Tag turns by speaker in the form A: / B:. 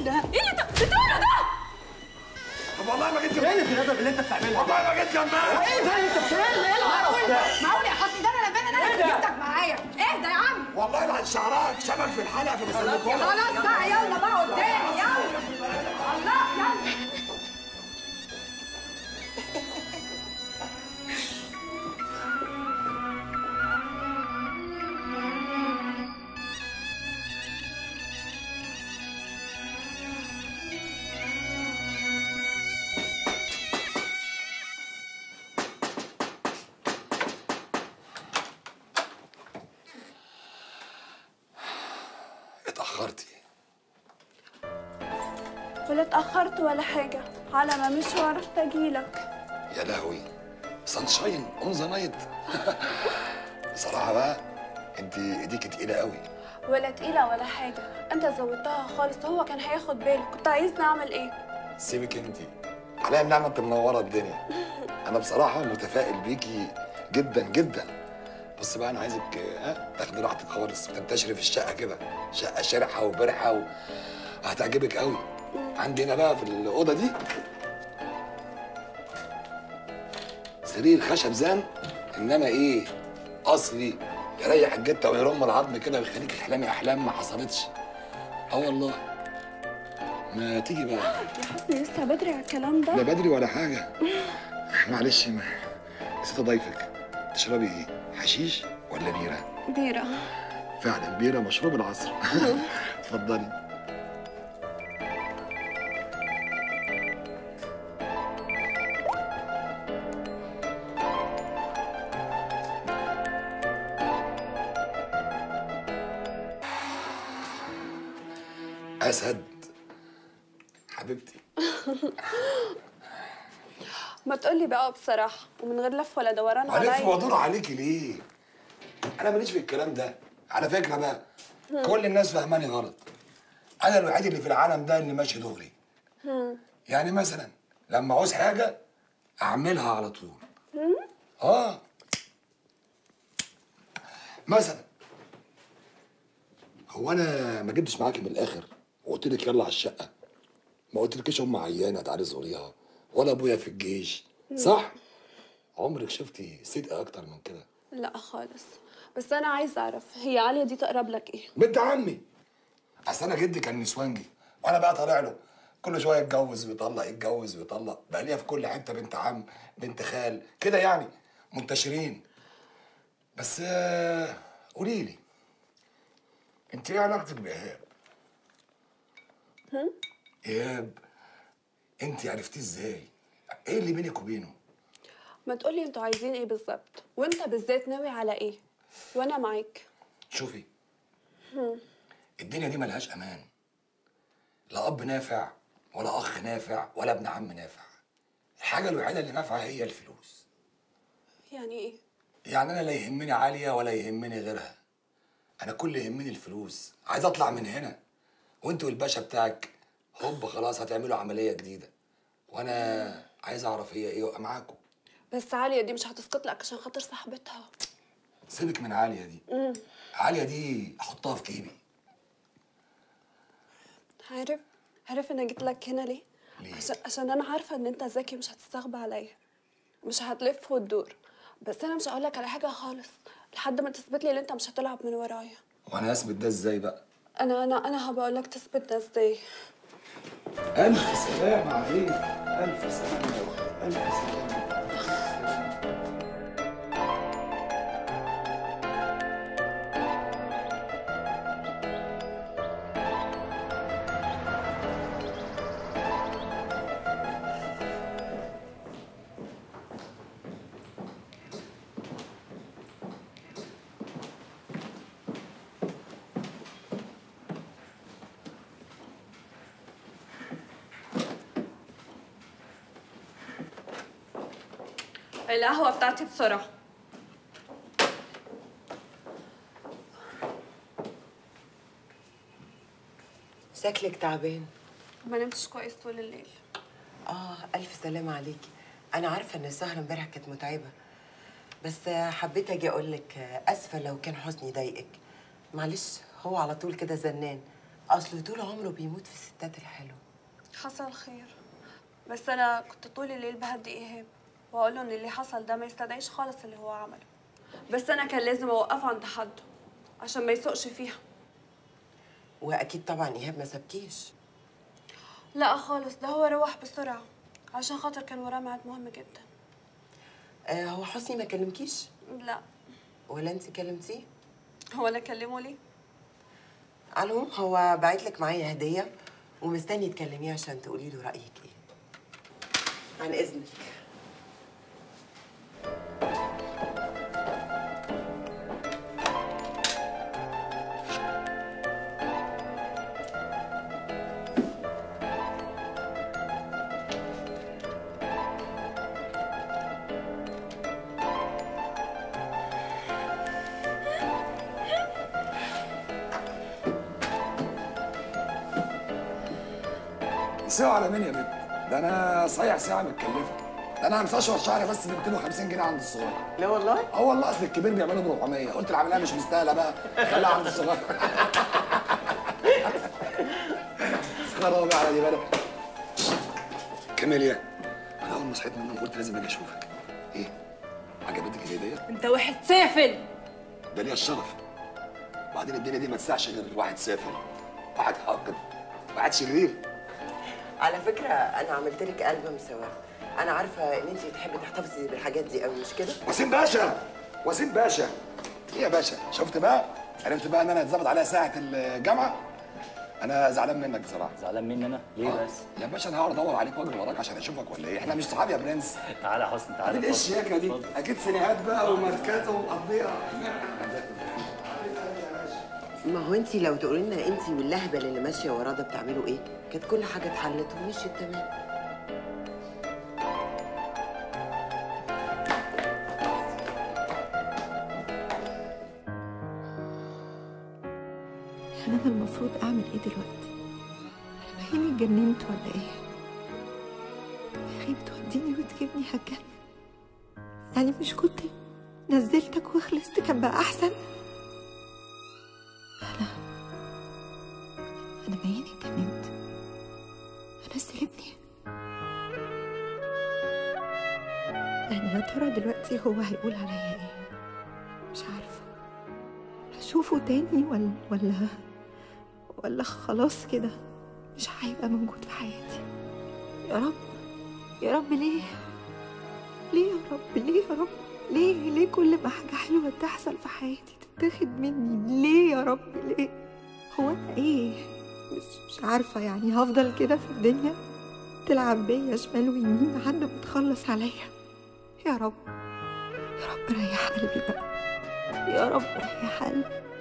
A: ايه ده؟ ايه اللي انت بتقوله ده؟
B: طب والله ما جيت
C: ايه الغداء اللي انت بتعملها؟
B: والله ما جيت جنبها
C: ايه ده انت بتعمل ايه القرف ده؟
A: معقول يا حسني ده انا لبان انا
C: إيه
A: اللي
C: ده؟
A: جبتك معايا اهدى يا عم
B: والله لا شعرك شبك في الحلقه في مسلكوها
A: خلاص بقى يلا بقى قدامي يلا الله يلا
B: اتاخرتي
D: ولا اتأخرت ولا حاجة على ما مش وعرفت أجيلك
B: يا لهوي سانشاين اون ذا نايت بصراحه بقى انت ايديك تقيله قوي
D: ولا تقيلة ولا حاجة أنت زودتها خالص هو كان هياخد باله كنت عايزني أعمل إيه؟
B: سيبك انت عليا النعمه انت منوره الدنيا انا بصراحه متفائل بيكي جدا جدا بص بقى انا عايزك ها تاخدي راحتك خالص وتنتشري في الشقه كده شقه شرحه وبرحه و... هتعجبك قوي عندي هنا بقى في الاوضه دي سرير خشب زان انما ايه اصلي يريح الجته ويرم العظم كده ويخليك تحلمي احلام ما حصلتش اه والله ما تيجي بقى
D: يا حسني لسه بدري على الكلام
B: لا
D: ده
B: بدري ولا حاجة معلش ما نسيت أضيفك تشربي إيه؟ حشيش ولا بيرة؟
D: بيرة
B: فعلا بيرة مشروب العصر اتفضلي أسد حبيبتي
D: ما تقولي بقى بصراحة ومن غير لف ولا دوران
B: هلف
D: عليا
B: وادور عليكي ليه؟ انا ماليش في الكلام ده على فكره بقى كل الناس فاهماني غلط انا الوحيد اللي في العالم ده اللي ماشي دغري يعني مثلا لما عاوز حاجه اعملها على طول اه مثلا هو انا ما جبتش معاكي من الاخر وقلت لك يلا على الشقه ما قلتلكيش ام عيانه تعالي زوريها ولا ابويا في الجيش صح عمرك شفتي صدق اكتر من كده
D: لا خالص بس أنا عايزة أعرف هي عالية دي تقرب لك إيه؟
B: بنت عمي اصل انا جدي كان نسوانجي وانا بقى طالع له كل شويه يتجوز ويطلق يتجوز ويطلق بقى ليا في كل حته بنت عم بنت خال كده يعني منتشرين بس آه، قولي لي انت ايه علاقتك بايهاب؟ ايهاب انت عرفتيه ازاي؟ ايه اللي بينك وبينه؟
D: ما تقولي انتوا عايزين ايه بالظبط وانت بالذات ناوي على ايه وانا معاك
B: شوفي الدنيا دي ملهاش امان لا اب نافع ولا اخ نافع ولا ابن عم نافع الحاجه الوحيده اللي نافعه هي الفلوس
D: يعني ايه
B: يعني انا لا يهمني عاليه ولا يهمني غيرها انا كل اللي يهمني الفلوس عايز اطلع من هنا وانت والباشا بتاعك هوب خلاص هتعملوا عمليه جديده وانا عايز اعرف هي ايه وابقى معاكم
D: بس عالية دي مش هتسقط لك عشان خاطر صاحبتها
B: سيبك من عاليه دي عاليه دي احطها في جيبي
D: عارف عارف انا جيت لك هنا ليه
B: ليه؟
D: عشان عشان انا عارفه ان انت ذكي مش هتستغبى عليا مش هتلف وتدور بس انا مش هقول لك على حاجه خالص لحد ما تثبت لي ان انت مش هتلعب من ورايا
B: وانا اثبت ده ازاي بقى
D: انا انا انا هبقول لك تثبت ده ازاي
B: ألف سلام عليك ألف سلام ألف سلام
D: القهوه بتاعتي بسرعه
E: شكلك تعبان
D: ما نمتش كويس طول الليل
E: اه الف سلامه عليكي انا عارفه ان السهره امبارح كانت متعبه بس حبيت اجي اقول لك اسفه لو كان حزني ضايقك معلش هو على طول كده زنان اصله طول عمره بيموت في الستات الحلوه
D: حصل خير بس انا كنت طول الليل بهدي ايهاب واقول له ان اللي حصل ده ما يستدعيش خالص اللي هو عمله بس انا كان لازم اوقفه عند حده عشان ما يسوقش فيها
E: واكيد طبعا ايهاب ما سابكيش
D: لا خالص ده هو روح بسرعه عشان خاطر كان وراه ميعاد مهم جدا
E: آه هو حسني ما كلمكيش
D: لا
E: ولا انت كلمتيه
D: هو انا اكلمه ليه
E: على العموم هو باعت لك معايا هديه ومستني تكلميه عشان تقولي له رايك ايه عن اذنك
B: ساعة على مين يا بنت؟ ده انا صايع ساعة متكلفة ده انا مستشفر شعري بس ب 250 جنيه عند الصغير
E: لا والله
B: اه والله اصل الكبير بيعملوا ب 400 قلت العمليه مش مستاهله بقى خليها عند الصغير مسخره بقى على دي بقى كاميليا انا اول ما صحيت من النوم قلت لازم اجي اشوفك ايه عجبتك الهديه
A: انت واحد سافل
B: ده ليا الشرف بعدين الدنيا دي ما تسعش غير واحد سافل واحد حاقد واحد شرير
E: على فكره انا عملت لك البوم سوا انا عارفه ان انت بتحبي تحتفظي بالحاجات دي قوي مش كده
B: وسيم باشا وسيم باشا ايه يا باشا شفت بقى عرفت بقى ان انا اتظبط عليها ساعه الجامعه انا زعلان منك بصراحه
F: زعلان مني انا؟ ليه بس؟
B: يا باشا انا هقعد ادور عليك واجري وراك عشان اشوفك ولا ايه احنا مش صحاب يا برنس
F: تعالى يا حسن تعالى
B: بعدين ايه
F: اتفضل.
B: الشياكه دي
F: اتفضل.
B: اكيد سينيهات بقى وماركات ومقضيها
E: ما هو انت لو تقولي لنا انت واللهبل اللي ماشيه وراه ده بتعملوا ايه كانت كل حاجه اتحلت ومشيت تمام
G: يعني انا المفروض اعمل ايه دلوقتي انا بهيني اتجننت ولا ايه دماغي بتوديني وتجيبني هتجنن يعني مش كنت نزلتك وخلصت كان بقى احسن لا انا بهيني اتجننت انزل ابني يعني يا ترى دلوقتي هو هيقول عليا ايه مش عارفه هشوفه تاني ولا ولا ولا خلاص كده مش هيبقى موجود في حياتي يا رب يا رب ليه ليه يا رب ليه يا رب ليه ليه كل ما حاجة حلوة تحصل في حياتي تتاخد مني ليه يا رب ليه هو أنا إيه مش مش عارفة يعني هفضل كده في الدنيا تلعب بيا شمال ويمين لحد ما تخلص عليا يا رب يا رب ريح قلبي بقى يا رب ريح قلبي